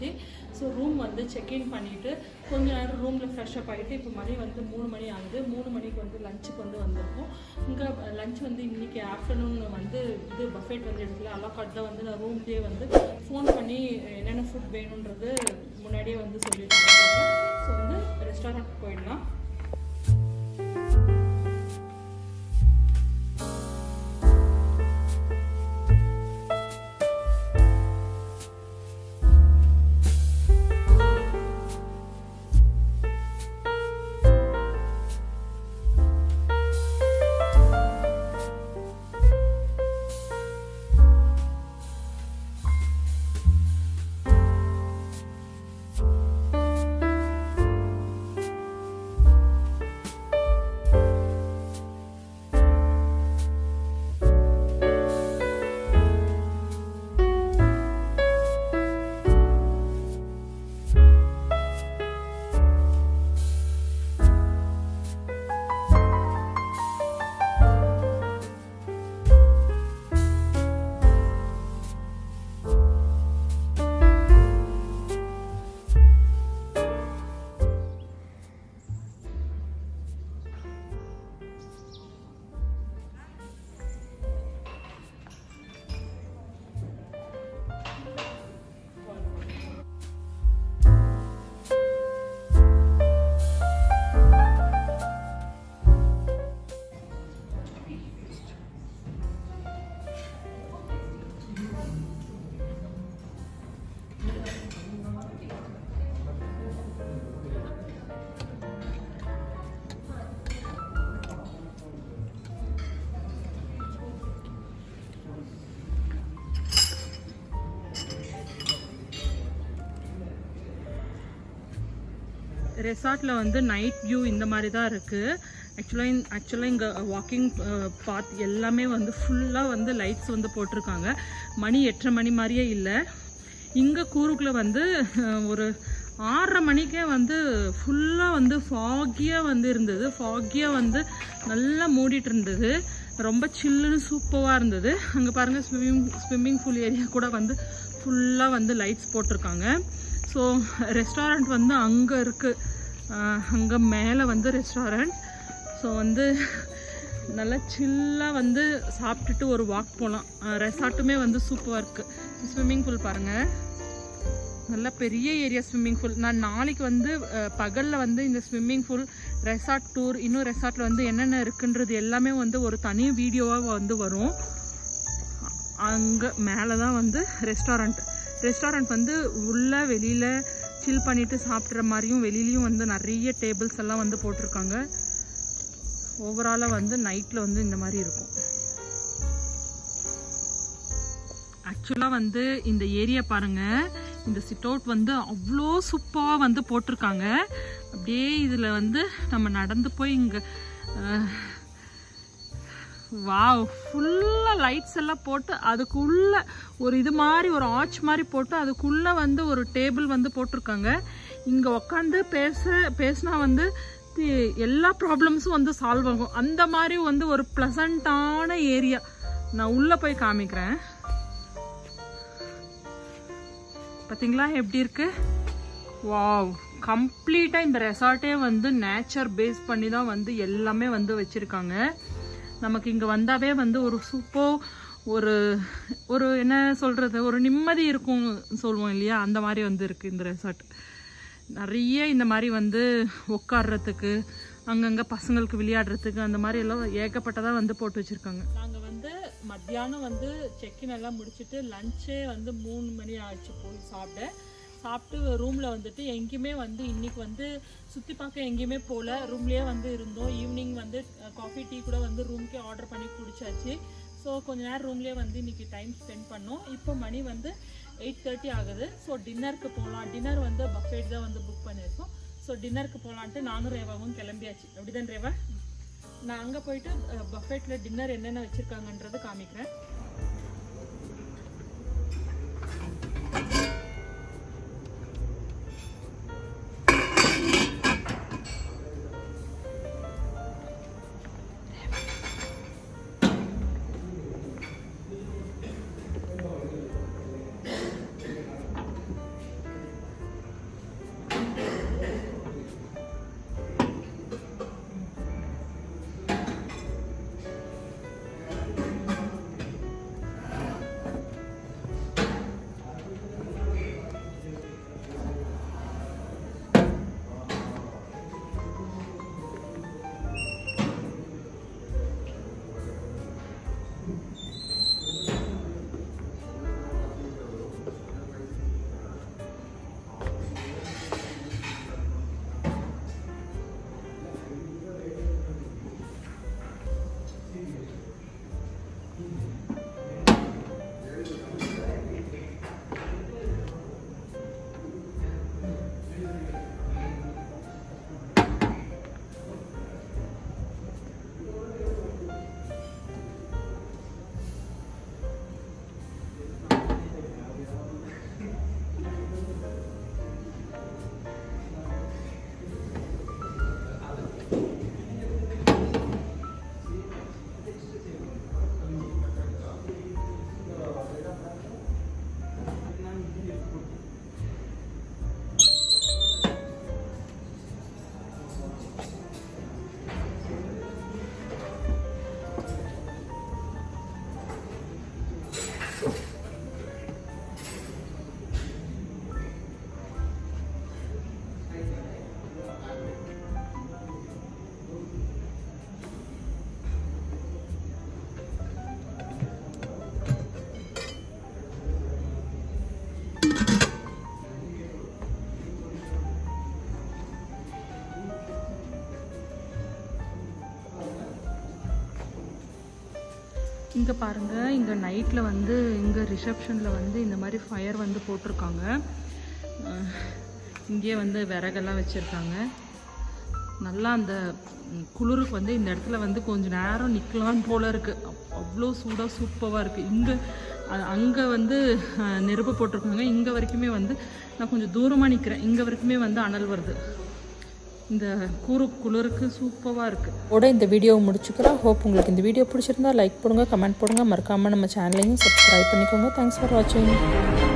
ஆயிடுச்சு so room வந்து check in பண்ணிவிட்டு கொஞ்ச நேரம் ரூமில் ஃப்ரெஷ்அப் ஆகிட்டு இப்போ மணி வந்து மூணு மணி ஆகுது மூணு மணிக்கு வந்து லஞ்சுக்கு வந்து வந்திருக்கோம் இங்கே லஞ்ச் வந்து இன்றைக்கி ஆஃப்டர்நூன் வந்து இது பஃபெட் வந்து எடுக்கல அலாக்காட் தான் வந்து நான் ரூம்லேயே வந்து ஃபோன் பண்ணி என்னென்ன ஃபுட் வேணுன்றது முன்னாடியே வந்து சொல்லிட்டாங்க ஸோ வந்து ரெஸ்டாரண்ட் போயிடலாம் ரெசார்ட்டில் வந்து நைட் வியூ இந்த மாதிரி தான் இருக்குது ஆக்சுவலாக ஆக்சுவலாக இங்கே வாக்கிங் பாத் எல்லாமே வந்து ஃபுல்லாக வந்து லைட்ஸ் வந்து போட்டிருக்காங்க மணி எட்டரை மணி மாதிரியே இல்லை இங்கே கூருக்குள்ள வந்து அஹ், ஒரு ஆறரை மணிக்கே வந்து ஃபுல்லாக வந்து ஃபாகியாக வந்து இருந்தது ஃபாகியாக வந்து நல்லா மூடிட்டு இருந்தது ரொம்ப சில்லுன்னு சூப்பராக இருந்தது அங்கே பாருங்கள் ஸ்விம்மிங் ஸ்விம்மிங் பூல் ஏரியா கூட வந்து ஃபுல்லாக வந்து லைட்ஸ் போட்டிருக்காங்க ஸோ ரெஸ்டாரண்ட் வந்து அங்கே இருக்குது அங்கே மேலே வந்து ரெஸ்டாரண்ட் ஸோ வந்து நல்லா சில்லாக வந்து சாப்பிட்டுட்டு ஒரு வாக் போகலாம் ரெசார்ட்டுமே வந்து சூப்பராக இருக்குது ஸ்விம்மிங் பூல் பாருங்கள் நல்ல பெரிய ஏரியா ஸ்விம்மிங் பூல் நான் நாளைக்கு வந்து பகலில் வந்து இந்த ஸ்விம்மிங் பூல் ரெசார்ட் டூர் இன்னும் ரெசார்ட்டில் வந்து என்னென்ன இருக்குன்றது எல்லாமே வந்து ஒரு தனி வீடியோவாக வந்து வரும் அங்கே மேலே தான் வந்து ரெஸ்டாரண்ட் ரெஸ்டாரண்ட் வந்து உள்ள வெளியில் சில் பண்ணிட்டு சாப்பிட்ற மாதிரியும் வெளியிலயும் வந்து நிறைய டேபிள்ஸ் எல்லாம் வந்து போட்டிருக்காங்க ஓவராலாக வந்து நைட்டில் வந்து இந்த மாதிரி இருக்கும் ஆக்சுவலாக வந்து இந்த ஏரியா பாருங்க இந்த சிட் அவுட் வந்து அவ்வளோ சூப்பராக வந்து போட்டிருக்காங்க அப்படியே இதில் வந்து நம்ம நடந்து போய் இங்கே வாவ் ஃபுல்லாக லைட்ஸ் எல்லாம் போட்டு அதுக்குள்ள ஒரு இது மாதிரி ஒரு ஆர்ச் மாதிரி போட்டு அதுக்குள்ள வந்து ஒரு டேபிள் வந்து போட்டிருக்காங்க இங்கே உக்காந்து பேச பேசினா வந்து தி- எல்லா ப்ராப்ளம்ஸும் வந்து சால்வ் ஆகும் அந்த மாதிரி வந்து ஒரு ப்ளசண்ட்டான ஏரியா நான் உள்ளே போய் காமிக்கிறேன் பார்த்தீங்களா எப்படி இருக்கு வாவ் கம்ப்ளீட்டாக இந்த ரெசார்ட்டே வந்து நேச்சர் பேஸ் பண்ணி தான் வந்து எல்லாமே வந்து வச்சுருக்காங்க நமக்கு இங்கே வந்தாவே வந்து ஒரு சூப்பர் ஒரு ஒரு என்ன சொல்கிறது ஒரு நிம்மதி இருக்கும் சொல்லுவோம் இல்லையா அந்த மாதிரி வந்து இருக்குது இந்த ரெசார்ட் நிறைய இந்த மாதிரி வந்து உட்கார்றதுக்கு அங்கங்கே பசங்களுக்கு விளையாடுறதுக்கு அந்த மாதிரி எல்லாம் ஏகப்பட்டதாக வந்து போட்டு வச்சுருக்காங்க நாங்கள் வந்து மத்தியானம் வந்து செக்கின் எல்லாம் முடிச்சுட்டு லஞ்சே வந்து மூணு மணி ஆயிடுச்சு போய் சாப்பிட சாப்பிட்டு ரூமில் வந்துட்டு எங்கேயுமே வந்து இன்னைக்கு வந்து சுற்றி பார்க்க எங்கேயுமே போகல ரூம்லேயே வந்து இருந்தோம் ஈவினிங் வந்து காஃபி டீ கூட வந்து ரூம்க்கே ஆர்டர் பண்ணி குடிச்சாச்சு ஸோ கொஞ்ச நேரம் ரூம்லேயே வந்து இன்னைக்கு டைம் ஸ்பெண்ட் பண்ணோம் இப்போ மணி வந்து எயிட் தேர்ட்டி ஆகுது ஸோ டின்னருக்கு போகலாம் டின்னர் வந்து பஃபேட் தான் வந்து புக் பண்ணியிருக்கோம் ஸோ டின்னருக்கு போகலான்ட்டு நானும் ரேவாவும் கிளம்பியாச்சு அப்படிதான் ரேவா நான் அங்கே போயிட்டு பஃபேட்டில் டின்னர் என்னென்ன வச்சுருக்காங்கன்றது காமிக்கிறேன் இங்கே பாருங்கள் இங்கே நைட்டில் வந்து இங்கே ரிசப்ஷனில் வந்து இந்த மாதிரி ஃபயர் வந்து போட்டிருக்காங்க அஹ், இங்கேயே வந்து விறகெல்லாம் வச்சுருக்காங்க நல்லா அந்த ம், குளிருக்கு வந்து இந்த இடத்துல வந்து கொஞ்ச நேரம் நிற்கலாம் போல இருக்குது அவ்வளோ சூடாக சூப்பராக இருக்குது இங்கே அங்கே வந்து அஹ், நெருப்பு போட்டிருக்காங்க இங்கே வரைக்குமே வந்து நான் கொஞ்சம் தூரமாக நிற்கிறேன் இங்கே வரைக்குமே வந்து அனல் வருது இந்த கூறு குளிருக்கு சூப்பராக இருக்குது ஓட இந்த வீடியோவை முடிச்சுக்கிறோம் ஹோப் உங்களுக்கு இந்த வீடியோ பிடிச்சிருந்தா லைக் போடுங்க கமெண்ட் போடுங்க மறக்காமல் நம்ம சேனலையும் சப்ஸ்கிரைப் பண்ணிக்கோங்க தேங்க்ஸ் ஃபார் வாட்சிங்